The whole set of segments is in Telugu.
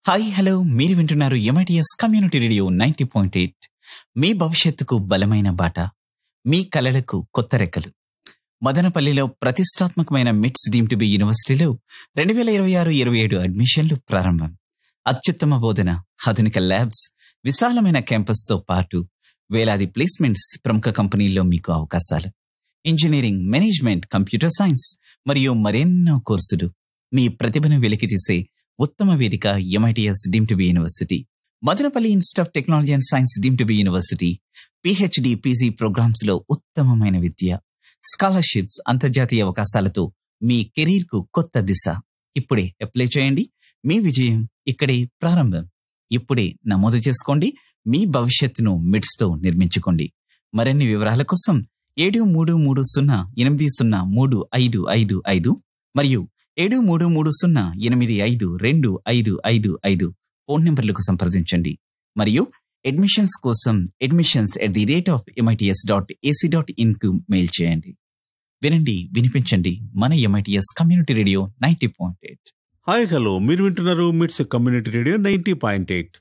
హాయ్ హలో మీరు వింటున్నారు MITS community radio ninety point eight మీ భవిష్యత్తుకు బలమైన బాట మీ కలలకు కొత్త రెక్కలు మదనపల్లిలో ప్రతిష్టాత్మకమైన మిట్స్ డీమ్ టు బి యూనివర్సిటీలో రెండు వేల ఇరవై ఆరు ఇరవై ఏడు అడ్మిషన్లు ప్రారంభం అత్యుత్తమ బోధన ఆధునిక ల్యాబ్స్ విశాలమైన క్యాంపస్తో పాటు వేలాది ప్లేస్మెంట్స్ ప్రముఖ కంపెనీల్లో మీకు అవకాశాలు ఇంజనీరింగ్ మేనేజ్మెంట్ కంప్యూటర్ సైన్స్ మరియు మరెన్నో కోర్సులు మీ ప్రతిభను వెలికితీసే ఉత్తమ వేదిక MITS deem to be university Madanapalle institute of technology and science deem to be university PhD PG programmes లో ఉత్తమమైన విద్య స్కాలర్షిప్స్ అంతర్జాతీయ అవకాశాలతో మీ కెరీర్ కు కొత్త దిశ ఇప్పుడే అప్లై చేయండి మీ విజయం ఇక్కడే ప్రారంభం ఇప్పుడే నమోదు చేసుకోండి మీ భవిష్యత్తును మిడ్స్ తో నిర్మించుకోండి మరిన్ని వివరాల కోసం ఏడు మూడు మూడు సున్నా ఎనిమిది సున్నా మూడు ఐదు ఐదు ఐదు మరియు ఏడు మూడు మూడు సున్నా ఎనిమిది ఐదు రెండు ఐదు ఐదు ఐదు ఫోన్ నంబర్లకు సంప్రదించండి మరియు అడ్మిషన్స్ కోసం admissions at the rate of MITS dot AC dot in కు మెయిల్ చేయండి వినండి వినిపించండి మన MITS community radio ninety point eight hi hello మీరు వింటున్నారు MITS community radio ninety point eight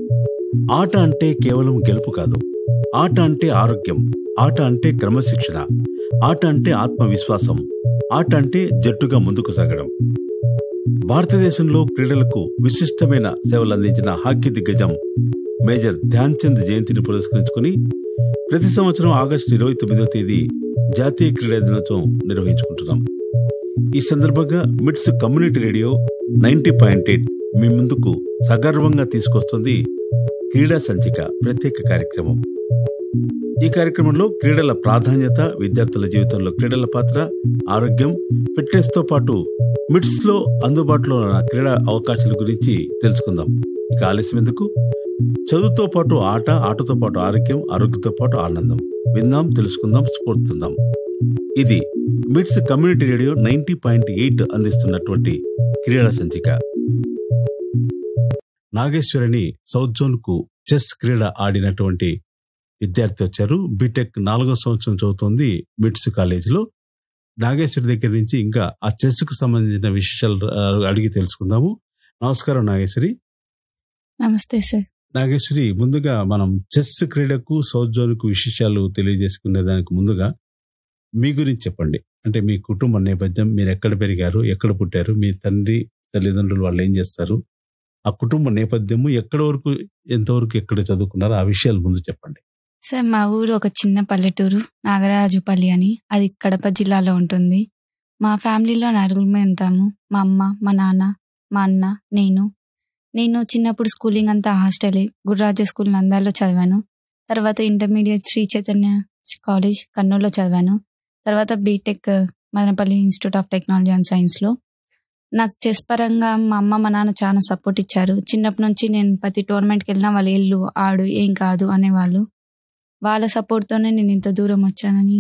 ఆట అంటే కేవలం గెలుపు కాదు ఆట అంటే ఆరోగ్యం ఆట అంటే క్రమశిక్షణ ఆట అంటే ఆత్మవిశ్వాసం ఆట అంటే జట్టుగా ముందుకు సాగడం భారతదేశంలో క్రీడలకు విశిష్టమైన సేవలు అందించిన హాకీ దిగ్గజం మేజర్ ధ్యాన్ చంద్ జయంతిని పురస్కరించుకుని ప్రతి సంవత్సరం ఆగస్టు ఇరవై తొమ్మిదవ తేదీ జాతీయ క్రీడా దినోత్సవం నిర్వహించుకుంటున్నాం ఈ సందర్భంగా MITS community radio ninety point eight మీ ముందుకు సగర్వంగా తీసుకొస్తుంది క్రీడా సంచిక ప్రత్యేక కార్యక్రమం ఈ కార్యక్రమంలో క్రీడల ప్రాధాన్యత విద్యార్థుల జీవితంలో క్రీడల పాత్ర ఆరోగ్యం ఫిట్నెస్ తో పాటు మిట్స్ లో అందుబాటులో ఉన్న క్రీడా అవకాశాల గురించి తెలుసుకుందాం ఇక ఆలస్యం ఎందుకు చదువుతో పాటు ఆట ఆటతో పాటు ఆరోగ్యం ఆరోగ్యంతో పాటు ఆనందం విందాం తెలుసుకుందాం స్ఫూర్తిందాం ఇది MITS community radio ninety point eight అందిస్తున్నటువంటి క్రీడా సంచిక నాగేశ్వరిని సౌత్ జోన్ కు చెస్ క్రీడ ఆడినటువంటి విద్యార్థి వచ్చారు బీటెక్ నాలుగో సంవత్సరం చదువుతోంది మిట్స్ కాలేజీలో నాగేశ్వరి దగ్గర నుంచి ఇంకా ఆ చెస్ కు సంబంధించిన విషయాలు ఆ, అడిగి తెలుసుకుందాము నమస్కారం నాగేశ్వరి నమస్తే సార్ నాగేశ్వరి ముందుగా మనం చెస్ క్రీడకు సౌత్ జోన్ కు విశేషాలు తెలియజేసుకునే దానికి ముందుగా మీ గురించి చెప్పండి అంటే మీ కుటుంబ నేపథ్యం మీరు ఎక్కడ పెరిగారు ఎక్కడ పుట్టారు మీ తండ్రి తల్లిదండ్రులు వాళ్ళు ఏం చేస్తారు ఆ కుటుంబ నేపథ్యము ఎక్కడ వరకు ఎంతవరకు ఎక్కడ చదువుకున్నారో ఆ విషయాలు ముందు చెప్పండి సార్ మా ఊరు ఒక చిన్న పల్లెటూరు నాగరాజుపల్లి అని అది కడప జిల్లాలో ఉంటుంది మా ఫ్యామిలీలో నలుగురమే ఉంటాము మా అమ్మ మా నాన్న మా అన్న నేను నేను చిన్నప్పుడు స్కూలింగ్ అంతా హాస్టలే గురురాజ స్కూల్ నందాల్లో చదివాను తర్వాత ఇంటర్మీడియట్ శ్రీ చైతన్య కాలేజ్ కర్నూలులో చదివాను తర్వాత BTech Madanapalle institute of technology and సైన్స్లో నాకు చెస్ పరంగా మా అమ్మ మా నాన్న చాలా సపోర్ట్ ఇచ్చారు చిన్నప్పటి నుంచి నేను ప్రతి టోర్నమెంట్కి వెళ్ళినా వాళ్ళు వెళ్ళు ఆడు ఏం కాదు అనేవాళ్ళు వాళ్ళ సపోర్ట్తోనే నేను ఇంత దూరం వచ్చానని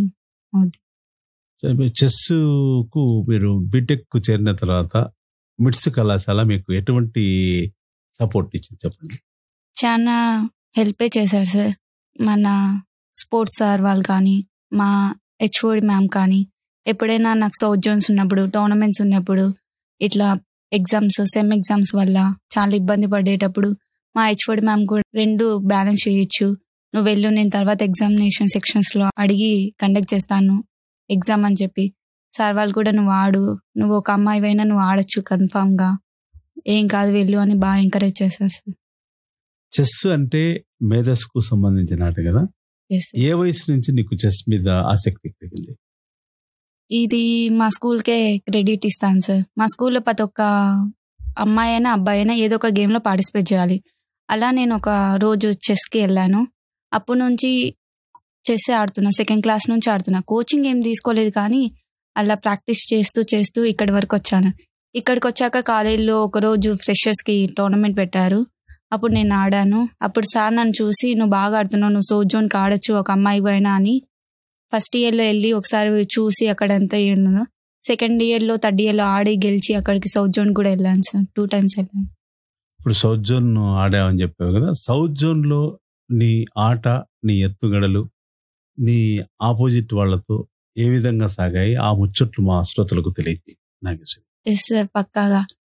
సరే, మీ చెస్ కు మీరు బీటెక్ కు చేరిన తర్వాత మిట్స్ కళాశాల మీకు ఎటువంటి సపోర్ట్ ఇచ్చింది చెప్పండి చాలా హెల్పే చేశారు సార్ మన స్పోర్ట్స్ సార్ వాళ్ళు కానీ మా హెచ్ఓడి మ్యామ్ కానీ ఎప్పుడైనా నాకు సౌత్ జోన్స్ ఉన్నప్పుడు టోర్నమెంట్స్ ఉన్నప్పుడు ఇట్లా ఎగ్జామ్స్ సెమ్ ఎగ్జామ్స్ వల్ల చాలా ఇబ్బంది పడేటప్పుడు మా హెచ్ఓడి మ్యామ్ కూడా రెండు బ్యాలెన్స్ చేయొచ్చు నువ్వు వెళ్ళు నేను తర్వాత ఎగ్జామినేషన్ సెక్షన్స్లో అడిగి కండక్ట్ చేస్తాను ఎగ్జామ్ అని చెప్పి సార్ వాళ్ళు కూడా నువ్వు ఆడు నువ్వు ఒక అమ్మాయివైనా నువ్వు ఆడొచ్చు కన్ఫామ్గా ఏం కాదు వెళ్ళు అని బాగా ఎంకరేజ్ చేశారు సార్ చెస్ అంటే మేధస్సుకు సంబంధించిన ఆట కదా ఎస్ ఏ వయసు నుంచి నీకు చెస్ మీద ఆసక్తి కలిగింది ఇది మా స్కూల్కే క్రెడిట్ ఇస్తాను సార్ మా స్కూల్లో ప్రతి ఒక్క అమ్మాయి అయినా అబ్బాయి అయినా ఏదో ఒక గేమ్లో పార్టిసిపేట్ చేయాలి అలా నేను ఒక రోజు చెస్కి వెళ్ళాను అప్పటి నుంచి చెస్ ఆడుతున్నా సెకండ్ క్లాస్ నుంచి ఆడుతున్నా కోచింగ్ ఏం తీసుకోలేదు కానీ అలా ప్రాక్టీస్ చేస్తూ చేస్తూ ఇక్కడి వరకు వచ్చాను ఇక్కడికి వచ్చాక కాలేజీలో ఒక రోజు ఫ్రెషర్స్కి టోర్నమెంట్ పెట్టారు అప్పుడు నేను ఆడాను అప్పుడు సార్ నన్ను చూసి నువ్వు బాగా ఆడుతున్నావు నువ్వు సోజ్ జోన్కి ఆడొచ్చు ఒక అమ్మాయి అయినా అని ఫస్ట్ ఇయర్లో వెళ్ళి ఒకసారి చూసి అక్కడ ఎంత ఉన్నదో సెకండ్ ఇయర్లో థర్డ్ ఇయర్లో ఆడి గెలిచి అక్కడికి సౌత్ జోన్ కూడా వెళ్ళాను సార్ టూ టైమ్స్ వెళ్ళాను ఇప్పుడు సౌత్ జోన్ ఆడావని చెప్పావు కదా సౌత్ జోన్ లో నీ ఆట నీ ఎత్తుగడలు నీ ఆపోజిట్ వాళ్ళతో ఏ విధంగా సాగాయి ఆ ముచ్చట్లు మా శ్రోతలకు తెలియదు నాగేశ్వరి ఎస్ సార్ పక్కాగా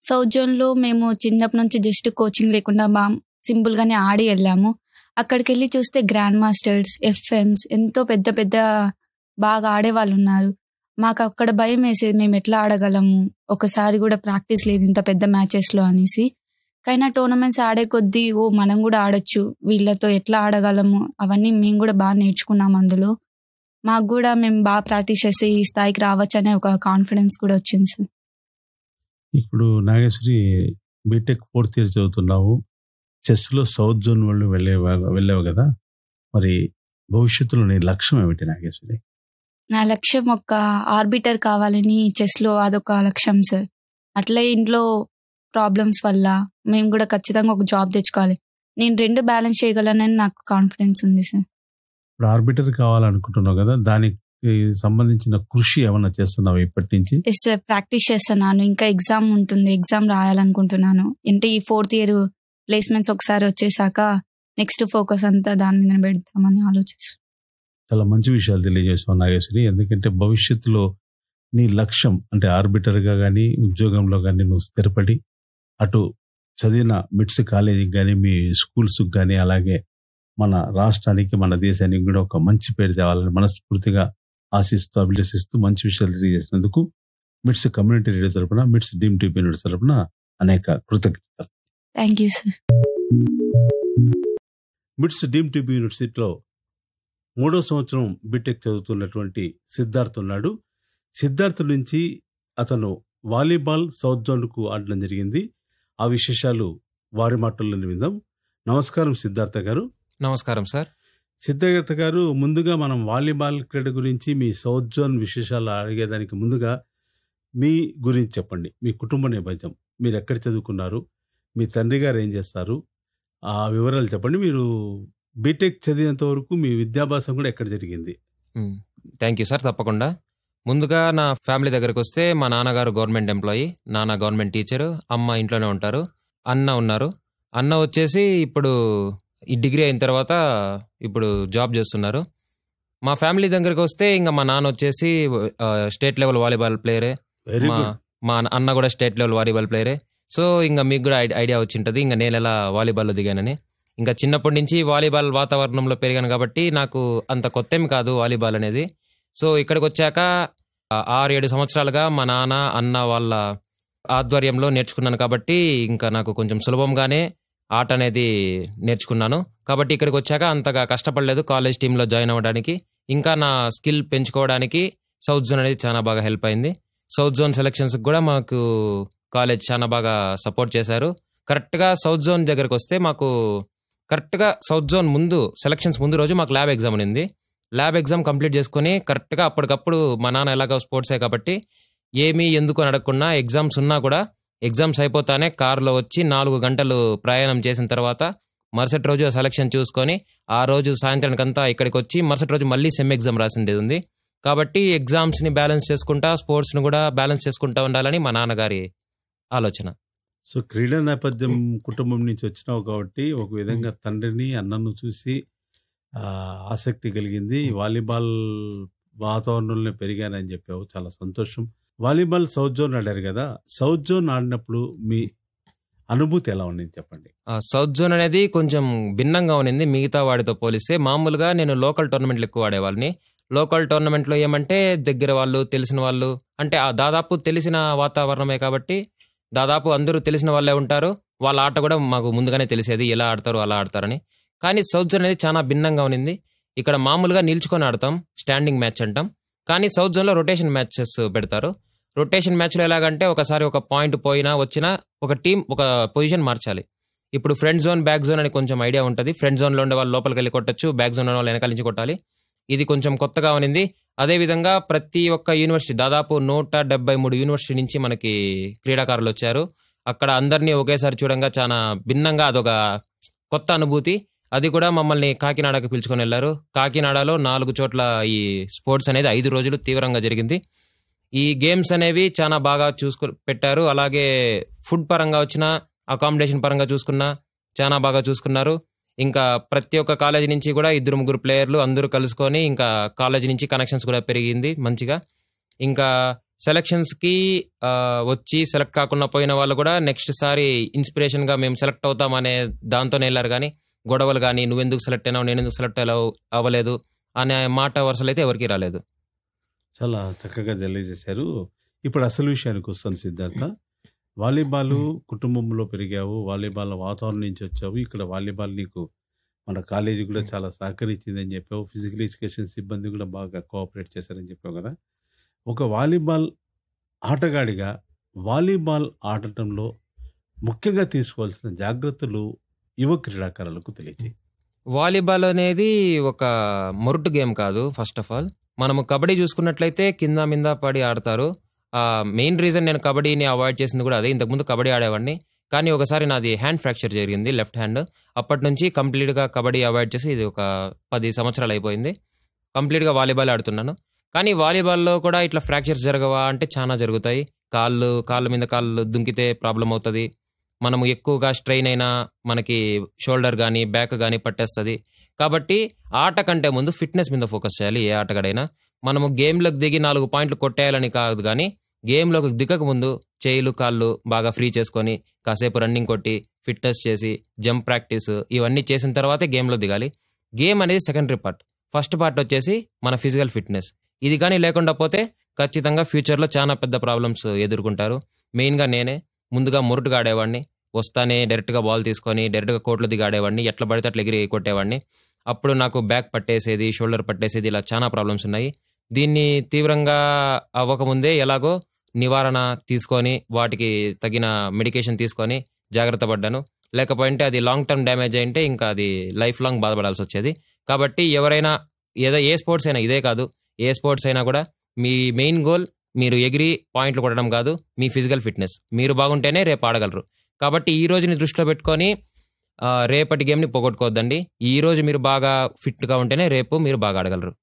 సౌత్ జోన్లో మేము చిన్నప్పటి నుంచి జస్ట్ కోచింగ్ లేకుండా బా సింపుల్గానే ఆడి వెళ్ళాము అక్కడికి వెళ్ళి చూస్తే గ్రాండ్ మాస్టర్స్ ఎఫ్ఎంస్ ఎంతో పెద్ద పెద్ద బాగా ఆడే వాళ్ళు ఉన్నారు మాకు అక్కడ భయం వేసేది మేము ఎట్లా ఆడగలము ఒకసారి కూడా ప్రాక్టీస్ లేదు ఇంత పెద్ద మ్యాచెస్లో అనేసి కానీ టోర్నమెంట్స్ ఆడే కొద్దీ ఓ మనం కూడా ఆడొచ్చు వీళ్ళతో ఎట్లా ఆడగలము అవన్నీ మేము కూడా బాగా నేర్చుకున్నాం అందులో మాకు కూడా మేము బాగా ప్రాక్టీస్ చేస్తే ఈ స్థాయికి రావచ్చు అనే ఒక కాన్ఫిడెన్స్ కూడా వచ్చింది సార్ ఇప్పుడు నాగేశ్వరి బీటెక్ ఫోర్త్ ఇయర్ చదువుతున్నావు చెస్లో సౌత్ జోన్ వాళ్ళు వెళ్ళే వెళ్ళావు కదా మరి భవిష్యత్తులో నీ లక్ష్యం ఏమిటి నాగేశ్వరి నా లక్ష్యం ఒక ఆర్బిటర్ కావాలని చెస్లో అదొక లక్ష్యం సార్ అట్లే ఇంట్లో ప్రాబ్లమ్స్ వల్ల మేము కూడా ఖచ్చితంగా ఒక జాబ్ తెచ్చుకోవాలి నేను రెండు బ్యాలెన్స్ చేయగలనని నాకు కాన్ఫిడెన్స్ ఉంది సార్ ఇప్పుడు ఆర్బిటర్ కావాలనుకుంటున్నావు కదా దానికి సంబంధించిన కృషి ఏమన్నా చేస్తున్నావు ఇప్పటి నుంచి ఎస్ సార్ ప్రాక్టీస్ చేస్తున్నాను ఇంకా ఎగ్జామ్ ఉంటుంది ఎగ్జామ్ రాయాలనుకుంటున్నాను అంటే ఈ ఫోర్త్ ఇయర్ ప్లేస్మెంట్స్ ఒకసారి వచ్చేసాక నెక్స్ట్ ఫోకస్ అంతా దాని మీద పెడతామని ఆలోచిస్తాను చాలా మంచి విషయాలు తెలియజేసావు నాగేశ్వరి ఎందుకంటే భవిష్యత్తులో నీ లక్ష్యం అంటే ఆర్బిటర్గా కానీ ఉద్యోగంలో కానీ నువ్వు స్థిరపడి అటు చదివిన మిట్స్ కాలేజీకి కానీ మీ స్కూల్స్కి కానీ అలాగే మన రాష్ట్రానికి మన దేశానికి కూడా ఒక మంచి పేరు తేవాలని మనస్ఫూర్తిగా ఆశిస్తూ అభిలషిస్తూ మంచి విషయాలు తెలియజేసినందుకు మిట్స్ కమ్యూనిటీ రేడియో తరపున మిట్స్ డీమ్ టీపీ యూనిట్ తరపున అనేక కృతజ్ఞతలు thank you sir MITS deemed to be యూనివర్సిటీలో మూడో సంవత్సరం బీటెక్ చదువుతున్నటువంటి సిద్ధార్థ్ ఉన్నాడు సిద్ధార్థ్ నుంచి అతను వాలీబాల్ సౌత్ జోన్కు ఆడడం జరిగింది ఆ విశేషాలు వారి మాటల్లో విందాం నమస్కారం సిద్ధార్థ గారు నమస్కారం సార్ సిద్ధార్థ గారు ముందుగా మనం వాలీబాల్ క్రీడ గురించి మీ సౌత్ జోన్ విశేషాలు అడిగేదానికి ముందుగా మీ గురించి చెప్పండి మీ కుటుంబ నేపథ్యం మీరు ఎక్కడ చదువుకున్నారు మీ తండ్రి గారు ఏం చేస్తారు ఆ వివరాలు చెప్పండి మీరు బీటెక్ చదివేంత వరకు మీ విద్యాభ్యాసం కూడా ఎక్కడ జరిగింది థ్యాంక్ యూ సార్ తప్పకుండా ముందుగా నా ఫ్యామిలీ దగ్గరకు వస్తే మా నాన్నగారు గవర్నమెంట్ ఎంప్లాయీ నాన్న గవర్నమెంట్ టీచరు అమ్మ ఇంట్లోనే ఉంటారు అన్న ఉన్నారు అన్న వచ్చేసి ఇప్పుడు ఈ డిగ్రీ అయిన తర్వాత ఇప్పుడు జాబ్ చేస్తున్నారు మా ఫ్యామిలీ దగ్గరకు వస్తే ఇంకా మా నాన్న వచ్చేసి ఆ, స్టేట్ లెవెల్ వాలీబాల్ ప్లేయరే వెరీ మా గుడ్ మా అన్న కూడా స్టేట్ లెవెల్ వాలీబాల్ ప్లేయరే సో ఇంకా మీకు కూడా ఐ- ఐడియా వచ్చింటది ఇంకా నేను ఎలా వాలీబాల్లో దిగానని ఇంకా చిన్నప్పటి నుంచి వాలీబాల్ వాతావరణంలో పెరిగాను కాబట్టి నాకు అంత కొత్త ఏమి కాదు వాలీబాల్ అనేది సో ఇక్కడికి వచ్చాక ఆ, ఆరు ఏడు సంవత్సరాలుగా మా నాన్న అన్న వాళ్ళ ఆధ్వర్యంలో నేర్చుకున్నాను కాబట్టి ఇంకా నాకు కొంచెం సులభంగానే ఆట అనేది నేర్చుకున్నాను కాబట్టి ఇక్కడికి వచ్చాక అంతగా కష్టపడలేదు కాలేజ్ టీంలో జాయిన్ అవ్వడానికి ఇంకా నా స్కిల్ పెంచుకోవడానికి సౌత్ జోన్ అనేది చాలా బాగా హెల్ప్ అయింది సౌత్ జోన్ సెలక్షన్స్ కూడా మాకు కాలేజ్ చాలా బాగా సపోర్ట్ చేశారు కరెక్ట్గా సౌత్ జోన్ దగ్గరకు వస్తే మాకు కరెక్ట్గా సౌత్ జోన్ ముందు సెలక్షన్స్ ముందు రోజు మాకు ల్యాబ్ ఎగ్జామ్ ఉంది ల్యాబ్ ఎగ్జామ్ కంప్లీట్ చేసుకొని కరెక్ట్గా అప్పటికప్పుడు మా నాన్న ఎలాగో స్పోర్ట్సే కాబట్టి ఏమీ ఎందుకు అని అడగకుండా ఎగ్జామ్స్ ఉన్నా కూడా ఎగ్జామ్స్ అయిపోతానే కారులో వచ్చి నాలుగు గంటలు ప్రయాణం చేసిన తర్వాత మరుసటి రోజు సెలక్షన్ చూసుకొని ఆ రోజు సాయంత్రానికంతా ఇక్కడికి వచ్చి మరుసటి రోజు మళ్ళీ సెమ్ ఎగ్జామ్ రాసింది ఉంది కాబట్టి ఎగ్జామ్స్ని బ్యాలెన్స్ చేసుకుంటా స్పోర్ట్స్ని కూడా బ్యాలెన్స్ చేసుకుంటా ఉండాలని మా నాన్నగారి ఆలోచన సో క్రీడా నేపథ్యం కుటుంబం నుంచి వచ్చినావు కాబట్టి ఒక విధంగా తండ్రిని అన్నను చూసి ఆ, ఆసక్తి కలిగింది వాలీబాల్ వాతావరణంలో పెరిగానని చెప్పావు చాలా సంతోషం వాలీబాల్ సౌత్ జోన్ ఆడారు కదా సౌత్ జోన్ ఆడినప్పుడు మీ అనుభూతి ఎలా ఉంది చెప్పండి ఆ, సౌత్ జోన్ అనేది కొంచెం భిన్నంగా ఉన్నింది మిగతా వాడితో పోలిస్తే మామూలుగా నేను లోకల్ టోర్నమెంట్లు ఎక్కువ ఆడేవాళ్ళని లోకల్ టోర్నమెంట్లో ఏమంటే దగ్గర వాళ్ళు తెలిసిన వాళ్ళు అంటే ఆ దాదాపు తెలిసిన వాతావరణమే కాబట్టి దాదాపు అందరూ తెలిసిన వాళ్ళే ఉంటారు వాళ్ళ ఆట కూడా మాకు ముందుగానే తెలిసేది ఎలా ఆడతారు అలా ఆడతారని కానీ సౌత్ జోన్ అనేది చాలా భిన్నంగా ఉన్నింది ఇక్కడ మామూలుగా నిల్చుకొని ఆడతాం స్టాండింగ్ మ్యాచ్ అంటాం కానీ సౌత్ జోన్లో రొటేషన్ మ్యాచెస్ పెడతారు రొటేషన్ మ్యాచ్లో ఎలాగంటే ఒకసారి ఒక పాయింట్ పోయినా వచ్చినా ఒక టీం ఒక పొజిషన్ మార్చాలి ఇప్పుడు ఫ్రంట్ జోన్ బ్యాక్ జోన్ అని కొంచెం ఐడియా ఉంటుంది ఫ్రంట్ జోన్లో ఉండే వాళ్ళు లోపలికి వెళ్ళి కొట్టచ్చు బ్యాక్ జోన్ వాళ్ళు వెనకాల నుంచి కొట్టాలి ఇది కొంచెం కొత్తగా ఉన్నింది అదేవిధంగా ప్రతి ఒక్క యూనివర్సిటీ దాదాపు నూట డెబ్బై మూడు యూనివర్సిటీ నుంచి మనకి క్రీడాకారులు వచ్చారు అక్కడ అందరినీ ఒకేసారి చూడంగా చాలా భిన్నంగా అదొక కొత్త అనుభూతి అది కూడా మమ్మల్ని కాకినాడకు పిలుచుకొని వెళ్ళారు కాకినాడలో నాలుగు చోట్ల ఈ స్పోర్ట్స్ అనేది ఐదు రోజులు తీవ్రంగా జరిగింది ఈ గేమ్స్ అనేవి చాలా బాగా చూసుకు పెట్టారు అలాగే ఫుడ్ పరంగా వచ్చిన అకామిడేషన్ పరంగా చూసుకున్నా చాలా బాగా చూసుకున్నారు ఇంకా ప్రతి ఒక్క కాలేజీ నుంచి కూడా ఇద్దరు ముగ్గురు ప్లేయర్లు అందరూ కలుసుకొని ఇంకా కాలేజీ నుంచి కనెక్షన్స్ కూడా పెరిగింది మంచిగా ఇంకా సెలక్షన్స్కి వచ్చి సెలెక్ట్ కాకుండా పోయిన వాళ్ళు కూడా నెక్స్ట్ సారి ఇన్స్పిరేషన్గా మేము సెలెక్ట్ అవుతాం అనే దాంతోనే వెళ్ళారు కానీ గొడవలు కానీ నువ్వెందుకు సెలెక్ట్ అయినావు నేను ఎందుకు సెలెక్ట్ అవ్వలేదు అనే మాట వరుసలు అయితే ఎవరికి రాలేదు చాలా చక్కగా తెలియజేశారు ఇప్పుడు అసలు విషయానికి వస్తాను సిద్ధార్థ వాలీబాల్ కుటుంబంలో పెరిగావు వాలీబాల్ వాతావరణం నుంచి వచ్చావు ఇక్కడ వాలీబాల్ నీకు మన కాలేజీ కూడా చాలా సహకరించిందని చెప్పావు ఫిజికల్ ఎడ్యుకేషన్ సిబ్బంది కూడా బాగా కోఆపరేట్ చేశారని చెప్పావు కదా ఒక వాలీబాల్ ఆటగాడిగా వాలీబాల్ ఆడటంలో ముఖ్యంగా తీసుకోవాల్సిన జాగ్రత్తలు యువ క్రీడాకారులకు తెలియజేయి వాలీబాల్ అనేది ఒక మొరుటు గేమ్ కాదు ఫస్ట్ ఆఫ్ ఆల్ మనము కబడ్డీ చూసుకున్నట్లయితే కింద మింద పడి ఆడతారు ఆ మెయిన్ రీజన్ నేను కబడ్డీని అవాయిడ్ చేసింది కూడా అదే ఇంతకుముందు కబడ్డీ ఆడేవాడిని కానీ ఒకసారి నాది హ్యాండ్ ఫ్రాక్చర్ జరిగింది లెఫ్ట్ హ్యాండ్ అప్పటి నుంచి కంప్లీట్గా కబడ్డీ అవాయిడ్ చేసి ఇది ఒక పది సంవత్సరాలు అయిపోయింది కంప్లీట్గా వాలీబాల్ ఆడుతున్నాను కానీ వాలీబాల్లో కూడా ఇట్లా ఫ్రాక్చర్స్ జరగవా అంటే చాలా జరుగుతాయి కాళ్ళు కాళ్ళ మీద కాళ్ళు దుంకితే ప్రాబ్లం అవుతుంది మనము ఎక్కువగా స్ట్రెయిన్ అయినా మనకి షోల్డర్ కానీ బ్యాక్ కానీ పట్టేస్తుంది కాబట్టి ఆట కంటే ముందు ఫిట్నెస్ మీద ఫోకస్ చేయాలి ఏ ఆటగాడైనా మనము గేమ్లోకి దిగి నాలుగు పాయింట్లు కొట్టేయాలని కాదు కానీ గేమ్లోకి దిగక ముందు చేయిలు కాళ్ళు బాగా ఫ్రీ చేసుకొని కాసేపు రన్నింగ్ కొట్టి ఫిట్నెస్ చేసి జంప్ ప్రాక్టీస్ ఇవన్నీ చేసిన తర్వాతే గేమ్లో దిగాలి గేమ్ అనేది సెకండరీ పార్ట్ ఫస్ట్ పార్ట్ వచ్చేసి మన ఫిజికల్ ఫిట్నెస్ ఇది కానీ లేకుండా పోతే ఖచ్చితంగా ఫ్యూచర్లో చాలా పెద్ద ప్రాబ్లమ్స్ ఎదుర్కొంటారు మెయిన్గా నేనే ముందుగా మురుటుగా ఆడేవాడిని వస్తానే డైరెక్ట్గా బాల్ తీసుకొని డైరెక్ట్గా కోర్టులో దిగి ఆడేవాడిని ఎట్లా పడితే అట్లా ఎగిరి కొట్టేవాడిని అప్పుడు నాకు బ్యాక్ పట్టేసేది షోల్డర్ పట్టేసేది ఇలా చాలా ప్రాబ్లమ్స్ ఉన్నాయి దీన్ని తీవ్రంగా అవ్వకముందే ఎలాగో నివారణ తీసుకొని వాటికి తగిన మెడికేషన్ తీసుకొని జాగ్రత్త పడ్డాను లేకపోయింటే అది లాంగ్ టర్మ్ డ్యామేజ్ అయింటే ఇంకా అది లైఫ్ లాంగ్ బాధపడాల్సి వచ్చేది కాబట్టి ఎవరైనా ఏదో ఏ స్పోర్ట్స్ అయినా ఇదే కాదు ఏ స్పోర్ట్స్ అయినా కూడా మీ మెయిన్ గోల్ మీరు ఎగిరి పాయింట్లు కొట్టడం కాదు మీ ఫిజికల్ ఫిట్నెస్ మీరు బాగుంటేనే రేపు ఆడగలరు కాబట్టి ఈ రోజుని దృష్టిలో పెట్టుకొని ఆ, రేపటి గేమ్ని పోగొట్టుకోవద్దండి ఈ రోజు మీరు బాగా ఫిట్గా ఉంటేనే రేపు మీరు బాగా ఆడగలరు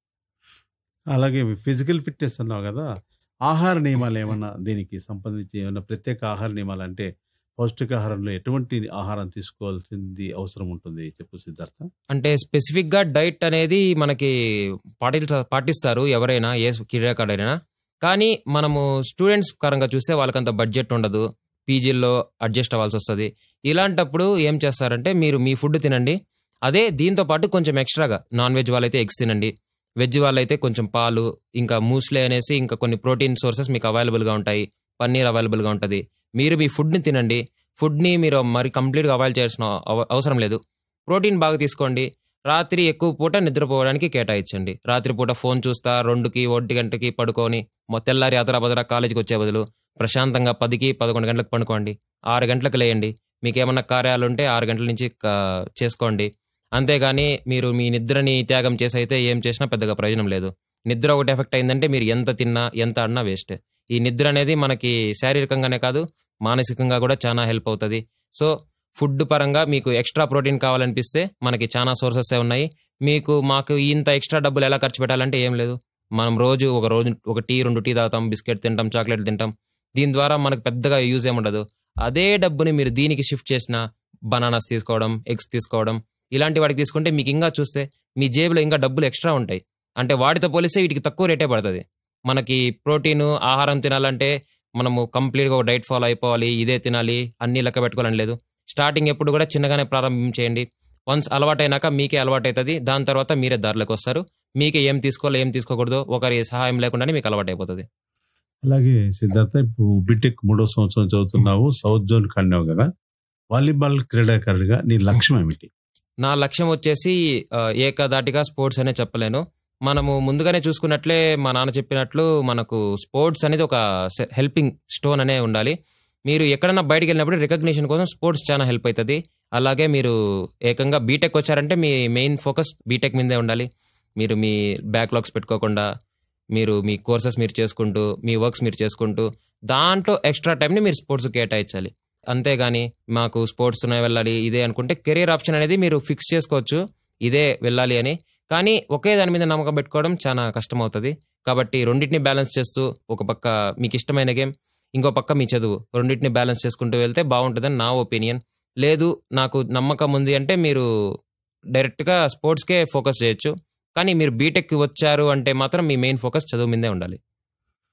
అలాగే ఫిజికల్ ఫిట్నెస్ అన్నావు కదా ఆహార నియమాలు ఏమన్నా దీనికి సంబంధించి ఏమన్నా ప్రత్యేక ఆహార నియమాలు అంటే పౌష్టికాహారంలో ఎటువంటి ఆహారం తీసుకోవాల్సింది అవసరం ఉంటుంది చెప్పు సిద్ధార్థ అంటే స్పెసిఫిక్గా డైట్ అనేది మనకి పాటించ పాటిస్తారు ఎవరైనా ఏ క్రీడాకారుడైనా కానీ మనము స్టూడెంట్స్ పరంగా చూస్తే వాళ్ళకంత బడ్జెట్ ఉండదు పీజీల్లో అడ్జస్ట్ అవ్వాల్సి వస్తుంది ఇలాంటప్పుడు ఏం చేస్తారంటే మీరు మీ ఫుడ్ తినండి అదే దీంతో పాటు కొంచెం ఎక్స్ట్రాగా నాన్ వెజ్ వాళ్ళైతే ఎగ్స్ తినండి వెజ్ వాళ్ళైతే కొంచెం పాలు ఇంకా మూస్లే అనేసి ఇంకా కొన్ని ప్రోటీన్ సోర్సెస్ మీకు అవైలబుల్గా ఉంటాయి పన్నీర్ అవైలబుల్గా ఉంటుంది మీరు మీ ఫుడ్ని తినండి ఫుడ్ని మీరు మరి కంప్లీట్గా అవాయిడ్ చేయాల్సిన అవ- అవసరం లేదు ప్రోటీన్ బాగా తీసుకోండి రాత్రి ఎక్కువ పూట నిద్రపోవడానికి కేటాయించండి రాత్రి పూట ఫోన్ చూస్తా రెండుకి ఒంటి గంటకి పడుకొని మొ- తెల్లారి అదరా బదరా కాలేజీకి వచ్చే బదులు ప్రశాంతంగా పదికి పదకొండు గంటలకు పడుకోండి ఆరు గంటలకు లేయండి మీకు ఏమన్నా కార్యాలు ఉంటే ఆరు గంటల నుంచి క- చేసుకోండి అంతేగాని మీరు మీ నిద్రని త్యాగం చేసి అయితే ఏం చేసినా పెద్దగా ప్రయోజనం లేదు నిద్ర ఒకటి ఎఫెక్ట్ అయిందంటే మీరు ఎంత తిన్నా ఎంత ఆడినా వేస్ట్ ఈ నిద్ర అనేది మనకి శారీరకంగానే కాదు మానసికంగా కూడా చాలా హెల్ప్ అవుతుంది సో ఫుడ్ పరంగా మీకు ఎక్స్ట్రా ప్రోటీన్ కావాలనిపిస్తే మనకి చాలా సోర్సెస్ ఉన్నాయి మీకు మాకు ఇంత ఎక్స్ట్రా డబ్బులు ఎలా ఖర్చు పెట్టాలంటే ఏం లేదు మనం రోజు ఒక రోజు ఒక టీ రెండు టీ తాగుతాం బిస్కెట్ తింటాం చాక్లెట్ తింటాం దీని ద్వారా మనకు పెద్దగా యూజ్ ఏముండదు అదే డబ్బుని మీరు దీనికి షిఫ్ట్ చేసిన బనానాస్ తీసుకోవడం ఎగ్స్ తీసుకోవడం ఇలాంటి వాటికి తీసుకుంటే మీకు ఇంకా చూస్తే మీ జేబులో ఇంకా డబ్బులు ఎక్స్ట్రా ఉంటాయి అంటే వాటితో పోలిస్తే వీటికి తక్కువ రేటే పడుతుంది మనకి ప్రోటీన్ ఆహారం తినాలంటే మనము కంప్లీట్గా ఒక డైట్ ఫాలో అయిపోవాలి ఇదే తినాలి అన్నీ లెక్క పెట్టుకోవాలని లేదు స్టార్టింగ్ ఎప్పుడు కూడా చిన్నగానే ప్రారంభించేయండి వన్స్ అలవాటైనాక మీకే అలవాటు అవుతుంది దాని తర్వాత మీరే దారిలోకి వస్తారు మీకే ఏం తీసుకోవాలో ఏం తీసుకోకూడదు ఒకరి సహాయం లేకుండానే మీకు అలవాటు అయిపోతుంది అలాగే సిద్ధార్థ ఇప్పుడు బీటెక్ మూడో సంవత్సరం చదువుతున్నావు సౌత్ జోన్ కన్నావు కదా వాలీబాల్ క్రీడాకారుడిగా నీ లక్ష్యం ఏమిటి నా లక్ష్యం వచ్చేసి ఆ, ఏకదాటిగా స్పోర్ట్స్ అనే చెప్పలేను మనము ముందుగానే చూసుకున్నట్లే మా నాన్న చెప్పినట్లు మనకు స్పోర్ట్స్ అనేది ఒక హెల్పింగ్ స్టోన్ అనే ఉండాలి మీరు ఎక్కడన్నా బయటికి వెళ్ళినప్పుడు రికగ్నిషన్ కోసం స్పోర్ట్స్ చాలా హెల్ప్ అవుతుంది అలాగే మీరు ఏకంగా బీటెక్ వచ్చారంటే మీ మెయిన్ ఫోకస్ బీటెక్ మీదే ఉండాలి మీరు మీ బ్యాక్లాగ్స్ పెట్టుకోకుండా మీరు మీ కోర్సెస్ మీరు చేసుకుంటూ మీ వర్క్స్ మీరు చేసుకుంటూ దాంట్లో ఎక్స్ట్రా టైంని మీరు స్పోర్ట్స్ కేటాయించాలి అంతేగాని మాకు స్పోర్ట్స్నే వెళ్ళాలి ఇదే అనుకుంటే కెరీర్ ఆప్షన్ అనేది మీరు ఫిక్స్ చేసుకోవచ్చు ఇదే వెళ్ళాలి అని కానీ ఒకే దాని మీద నమ్మకం పెట్టుకోవడం చాలా కష్టం అవుతుంది కాబట్టి రెండింటిని బ్యాలెన్స్ చేస్తూ ఒక పక్క మీకు ఇష్టమైన గేమ్ ఇంకో పక్క మీ చదువు రెండింటిని బ్యాలెన్స్ చేసుకుంటూ వెళ్తే బాగుంటుందని నా ఒపీనియన్ లేదు నాకు నమ్మకం ఉంది అంటే మీరు డైరెక్ట్గా స్పోర్ట్స్కే ఫోకస్ చేయొచ్చు కానీ మీరు బీటెక్ వచ్చారు అంటే మాత్రం మీ మెయిన్ ఫోకస్ చదువు మీదే ఉండాలి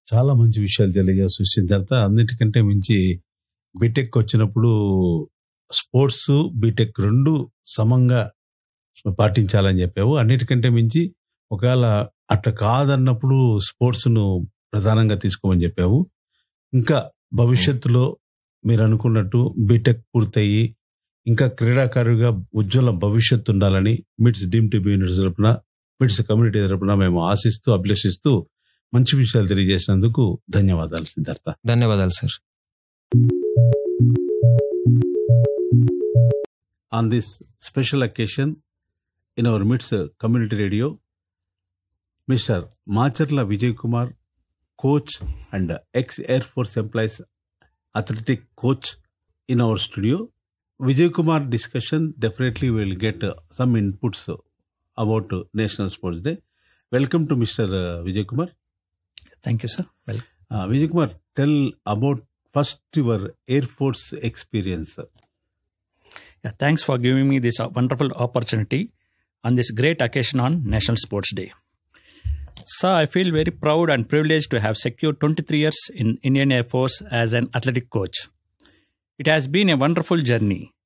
చాలా మంచి విషయాలు తెలియజేసి వచ్చిన తర్వాత అన్నిటికంటే మించి బీటెక్ వచ్చినప్పుడు స్పోర్ట్స్ బీటెక్ రెండు సమంగా పాటించాలని చెప్పావు అన్నిటికంటే మించి ఒకవేళ అట్లా కాదన్నప్పుడు స్పోర్ట్స్ ను ప్రధానంగా తీసుకోమని చెప్పావు ఇంకా భవిష్యత్తులో మీరు అనుకున్నట్టు బీటెక్ పూర్తయి ఇంకా క్రీడాకారుగా ఉజ్వల భవిష్యత్తు ఉండాలని మిట్స్ డీమ్ టీబీ యూనిట్ తరపున మిట్స్ కమ్యూనిటీ తరపున మేము ఆశిస్తూ అభిలషిస్తూ మంచి విషయాలు తెలియజేసినందుకు ధన్యవాదాలు సిద్ధార్థ ధన్యవాదాలు sir on this special occasion in our midst uh, community radio mr macharla vijay kumar coach and ex air force employees athletic coach in our studio vijay kumar discussion definitely will get uh, some inputs uh, about uh, national sports day welcome to mr uh, vijay kumar Thank you, sir. Well, uh, vijay kumar tell about first your air force experience yeah, thanks for giving me this uh, wonderful opportunity on this great occasion on National Sports Day. Sir, I feel very proud and privileged to have secured 23 years in Indian Air Force as an athletic coach. It has been a wonderful journey